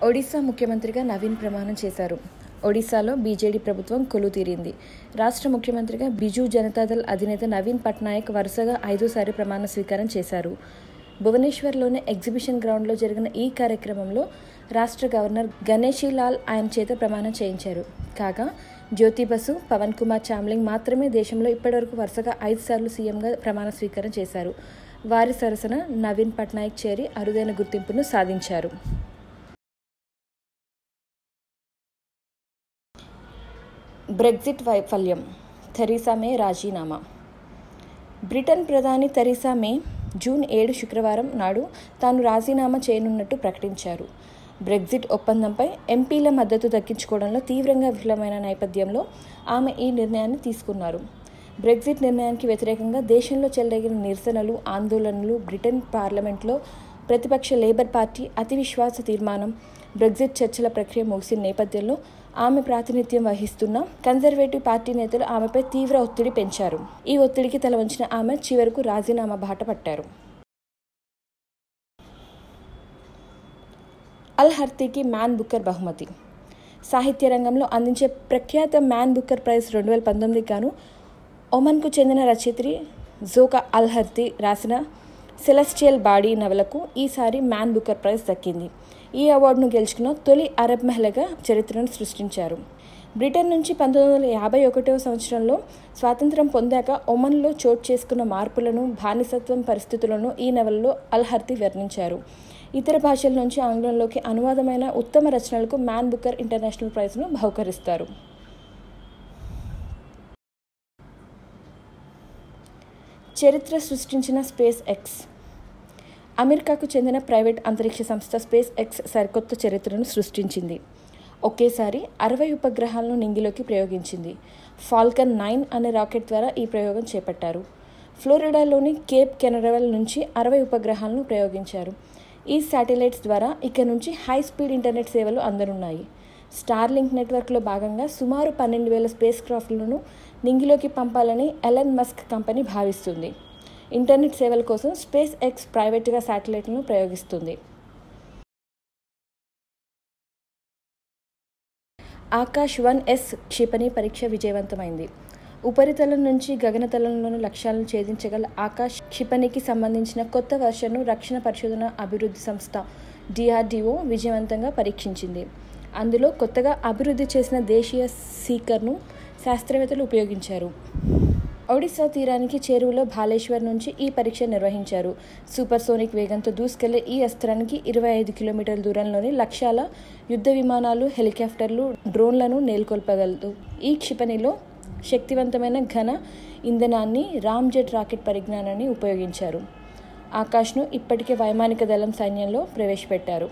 ఒడిశా ముఖ్యమంత్రిగా నవీన్ ప్రమాణం చేశారు ఒడిశాలో బీజేడీ ప్రభుత్వం కొలుతీరింది రాష్ట్ర ముఖ్యమంత్రిగా బిజు జనతాదళ్ అధినేత నవీన్ పట్నాయక్ వరుసగా ఐదోసారి ప్రమాణ స్వీకారం చేశారు భువనేశ్వర్లోని ఎగ్జిబిషన్ గ్రౌండ్లో జరిగిన ఈ కార్యక్రమంలో రాష్ట్ర గవర్నర్ గణేషీలాల్ ఆయన చేత ప్రమాణం చేయించారు కాగా జ్యోతి బసు పవన్ కుమార్ చామ్లింగ్ మాత్రమే దేశంలో ఇప్పటివరకు వరుసగా ఐదు సార్లు సీఎంగా ప్రమాణ స్వీకారం చేశారు వారి సరసన నవీన్ పట్నాయక్ చేరి అరుదైన గుర్తింపును సాధించారు బ్రెగ్జిట్ వైఫల్యం థెరీసా మే రాజీనామా బ్రిటన్ ప్రధాని థెరీసా మే జూన్ ఏడు శుక్రవారం నాడు తాను రాజీనామా చేయనున్నట్టు ప్రకటించారు బ్రెగ్జిట్ ఒప్పందంపై ఎంపీల మద్దతు దక్కించుకోవడంలో తీవ్రంగా విఫలమైన నేపథ్యంలో ఆమె ఈ నిర్ణయాన్ని తీసుకున్నారు బ్రెగ్జిట్ నిర్ణయానికి వ్యతిరేకంగా దేశంలో చెలరేగిన నిరసనలు ఆందోళనలు బ్రిటన్ పార్లమెంట్లో ప్రతిపక్ష లేబర్ పార్టీ అతి విశ్వాస తీర్మానం బ్రెగ్జిట్ చర్చల ప్రక్రియ ముగిసిన నేపథ్యంలో ఆమె ప్రాతినిధ్యం వహిస్తున్న కన్జర్వేటివ్ పార్టీ నేతలు ఆమెపై తీవ్ర ఒత్తిడి పెంచారు ఈ ఒత్తిడికి తల వంచిన ఆమె చివరకు రాజీనామా బాట పట్టారు అల్ హర్తీకి మ్యాన్ బుక్కర్ బహుమతి సాహిత్య రంగంలో అందించే ప్రఖ్యాత మ్యాన్ బుక్కర్ ప్రైజ్ రెండు వేల పంతొమ్మిదికి గాను ఒమన్కు చెందిన రచయిత్రి జోకా అల్ హర్తీ రాసిన సెలెస్టియల్ బాడీ నవలకు ఈసారి మ్యాన్ బుక్కర్ ప్రైజ్ దక్కింది ఈ అవార్డును గెలుచుకున్న తొలి అరబ్ మహిళగా చరిత్రను సృష్టించారు బ్రిటన్ నుంచి పంతొమ్మిది వందల యాభై ఒకటవ సంవత్సరంలో స్వాతంత్రం పొందాక ఒమన్లో చోటు చేసుకున్న మార్పులను బానిసత్వం పరిస్థితులను ఈ నవలలో అల్ హర్తీ వర్ణించారు ఇతర భాషల నుంచి ఆంగ్లంలోకి అనువాదమైన ఉత్తమ రచనలకు మ్యాన్ బుక్కర్ ఇంటర్నేషనల్ ప్రైజ్ను బహుకరిస్తారు చరిత్ర సృష్టించిన స్పేస్ ఎక్స్ అమెరికాకు చెందిన ప్రైవేట్ అంతరిక్ష సంస్థ స్పేస్ ఎక్స్ సరికొత్త చరిత్రను సృష్టించింది ఒకేసారి అరవై ఉపగ్రహాలను నింగిలోకి ప్రయోగించింది ఫాల్కన్ నైన్ అనే రాకెట్ ద్వారా ఈ ప్రయోగం చేపట్టారు ఫ్లోరిడాలోని కేప్ కెనరవల్ నుంచి అరవై ఉపగ్రహాలను ప్రయోగించారు ఈ శాటిలైట్స్ ద్వారా ఇక నుంచి హై స్పీడ్ ఇంటర్నెట్ సేవలు అందనున్నాయి స్టార్లింక్ నెట్వర్క్లో భాగంగా సుమారు పన్నెండు వేల స్పేస్ క్రాఫ్ట్లను నింగిలోకి పంపాలని ఎలన్ మస్క్ కంపెనీ భావిస్తుంది ఇంటర్నెట్ సేవల కోసం స్పేస్ ఎక్స్ ప్రైవేట్గా శాటిలైట్లను ప్రయోగిస్తుంది ఆకాష్ వన్ ఎస్ క్షిపణి పరీక్ష విజయవంతమైంది ఉపరితలం నుంచి గగనతలంలోని లక్ష్యాలను ఛేదించగల ఆకాష్ క్షిపణికి సంబంధించిన కొత్త వర్షన్ను రక్షణ పరిశోధన అభివృద్ధి సంస్థ డిఆర్డిఓ విజయవంతంగా పరీక్షించింది అందులో కొత్తగా అభివృద్ధి చేసిన దేశీయ సీకర్ను శాస్త్రవేత్తలు ఉపయోగించారు ఒడిశా తీరానికి చేరువలో భాలేశ్వర్ నుంచి ఈ పరీక్ష నిర్వహించారు సూపర్సోనిక్ వేగంతో దూసుకెళ్లే ఈ అస్త్రానికి ఇరవై ఐదు కిలోమీటర్ల దూరంలోని లక్ష్యాల యుద్ధ విమానాలు హెలికాప్టర్లు డ్రోన్లను నేల్కొల్పగలదు ఈ క్షిపణిలో శక్తివంతమైన ఘన ఇంధనాన్ని రామ్జెట్ రాకెట్ పరిజ్ఞానాన్ని ఉపయోగించారు ఆకాష్ను ఇప్పటికే వైమానిక దళం సైన్యంలో ప్రవేశపెట్టారు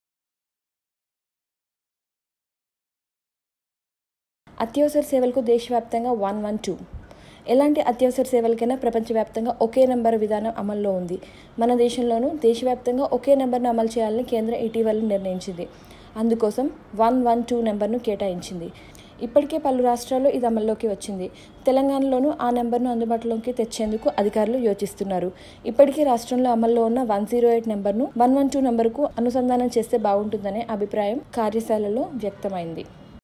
అత్యవసర సేవలకు దేశవ్యాప్తంగా వన్ వన్ టూ ఎలాంటి అత్యవసర సేవలకైనా ప్రపంచవ్యాప్తంగా ఒకే నెంబర్ విధానం అమల్లో ఉంది మన దేశంలోనూ దేశవ్యాప్తంగా ఒకే నెంబర్ను అమలు చేయాలని కేంద్రం ఇటీవల నిర్ణయించింది అందుకోసం వన్ వన్ టూ నెంబర్ను కేటాయించింది ఇప్పటికే పలు రాష్ట్రాల్లో ఇది అమల్లోకి వచ్చింది తెలంగాణలోనూ ఆ నెంబర్ను అందుబాటులోకి తెచ్చేందుకు అధికారులు యోచిస్తున్నారు ఇప్పటికీ రాష్ట్రంలో అమల్లో ఉన్న వన్ జీరో ఎయిట్ నెంబర్ను వన్ వన్ టూ నెంబర్కు అనుసంధానం చేస్తే బాగుంటుందనే అభిప్రాయం కార్యశాలలో వ్యక్తమైంది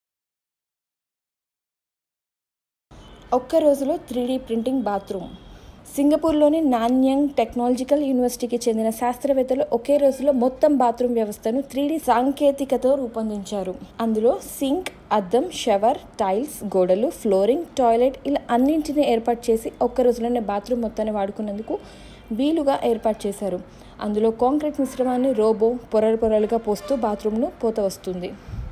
ఒక్క రోజులో త్రీడీ ప్రింటింగ్ బాత్రూమ్ సింగపూర్లోని నాన్యంగ్ టెక్నాలజికల్ యూనివర్సిటీకి చెందిన శాస్త్రవేత్తలు ఒకే రోజులో మొత్తం బాత్రూమ్ వ్యవస్థను త్రీడీ సాంకేతికతో రూపొందించారు అందులో సింక్ అద్దం షవర్ టైల్స్ గోడలు ఫ్లోరింగ్ టాయిలెట్ ఇలా అన్నింటినీ ఏర్పాటు చేసి ఒక్క రోజులోనే బాత్రూమ్ మొత్తాన్ని వాడుకునేందుకు వీలుగా ఏర్పాటు చేశారు అందులో కాంక్రీట్ మిశ్రమాన్ని రోబో పొరలు పొరలుగా పోస్తూ బాత్రూమ్ను పోత వస్తుంది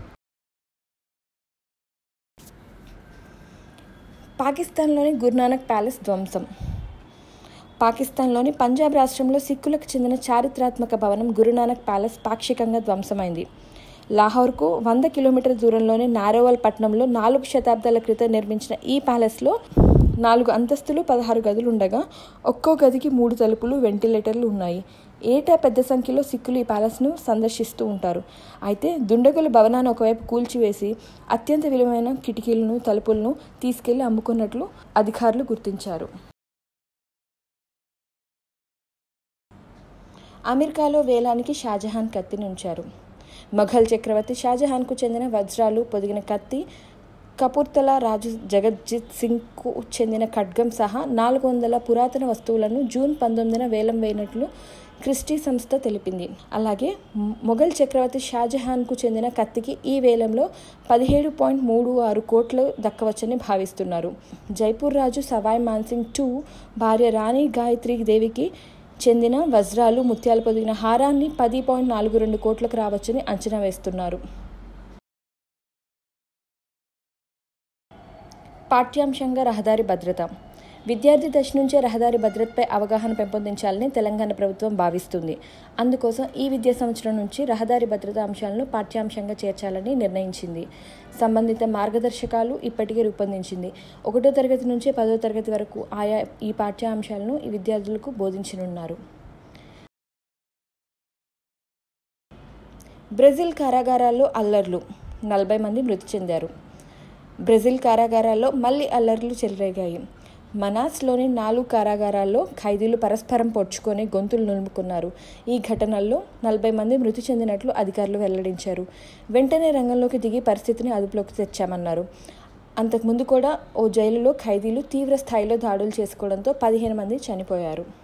పాకిస్తాన్లోని గురునానక్ ప్యాలెస్ ధ్వంసం పాకిస్తాన్లోని పంజాబ్ రాష్ట్రంలో సిక్కులకు చెందిన చారిత్రాత్మక భవనం గురునానక్ ప్యాలెస్ పాక్షికంగా ధ్వంసమైంది లాహోర్కు వంద కిలోమీటర్ల దూరంలోని నారోవల్ పట్టణంలో నాలుగు శతాబ్దాల క్రితం నిర్మించిన ఈ ప్యాలెస్లో నాలుగు అంతస్తులు పదహారు గదులు ఉండగా ఒక్కో గదికి మూడు తలుపులు వెంటిలేటర్లు ఉన్నాయి ఏటా పెద్ద సంఖ్యలో సిక్కులు ఈ ప్యాలెస్ను సందర్శిస్తూ ఉంటారు అయితే దుండగులు భవనాన్ని ఒకవైపు కూల్చివేసి అత్యంత విలువైన కిటికీలను తలుపులను తీసుకెళ్లి అమ్ముకున్నట్లు అధికారులు గుర్తించారు అమెరికాలో వేలానికి షాజహాన్ కత్తిని ఉంచారు మొఘల్ చక్రవర్తి షాజహాన్కు చెందిన వజ్రాలు పొదిగిన కత్తి కపూర్తలా రాజు జగజ్జిత్ సింగ్కు చెందిన ఖడ్గం సహా నాలుగు వందల పురాతన వస్తువులను జూన్ పంతొమ్మిదిన వేలం వేయినట్లు క్రిస్టీ సంస్థ తెలిపింది అలాగే మొఘల్ చక్రవర్తి షాజహాన్కు చెందిన కత్తికి ఈ వేలంలో పదిహేడు పాయింట్ మూడు ఆరు కోట్లు దక్కవచ్చని భావిస్తున్నారు జైపూర్ రాజు సవాయ్ మాన్సింగ్ టూ భార్య రాణి గాయత్రి దేవికి చెందిన వజ్రాలు ముత్యాలు పొదిగిన హారాన్ని పది పాయింట్ నాలుగు రెండు కోట్లకు రావచ్చని అంచనా వేస్తున్నారు పాఠ్యాంశంగా రహదారి భద్రత విద్యార్థి దశ నుంచే రహదారి భద్రతపై అవగాహన పెంపొందించాలని తెలంగాణ ప్రభుత్వం భావిస్తుంది అందుకోసం ఈ విద్యా సంవత్సరం నుంచి రహదారి భద్రత అంశాలను పాఠ్యాంశంగా చేర్చాలని నిర్ణయించింది సంబంధిత మార్గదర్శకాలు ఇప్పటికే రూపొందించింది ఒకటో తరగతి నుంచి పదో తరగతి వరకు ఆయా ఈ పాఠ్యాంశాలను ఈ విద్యార్థులకు బోధించనున్నారు బ్రెజిల్ కారాగారాల్లో అల్లర్లు నలభై మంది మృతి చెందారు బ్రెజిల్ కారాగారాల్లో మళ్ళీ అల్లర్లు చెలరేగాయి మనాస్లోని నాలుగు కారాగారాల్లో ఖైదీలు పరస్పరం పొడుచుకొని గొంతులు నులుముకున్నారు ఈ ఘటనల్లో నలభై మంది మృతి చెందినట్లు అధికారులు వెల్లడించారు వెంటనే రంగంలోకి దిగి పరిస్థితిని అదుపులోకి తెచ్చామన్నారు అంతకుముందు కూడా ఓ జైలులో ఖైదీలు తీవ్ర స్థాయిలో దాడులు చేసుకోవడంతో పదిహేను మంది చనిపోయారు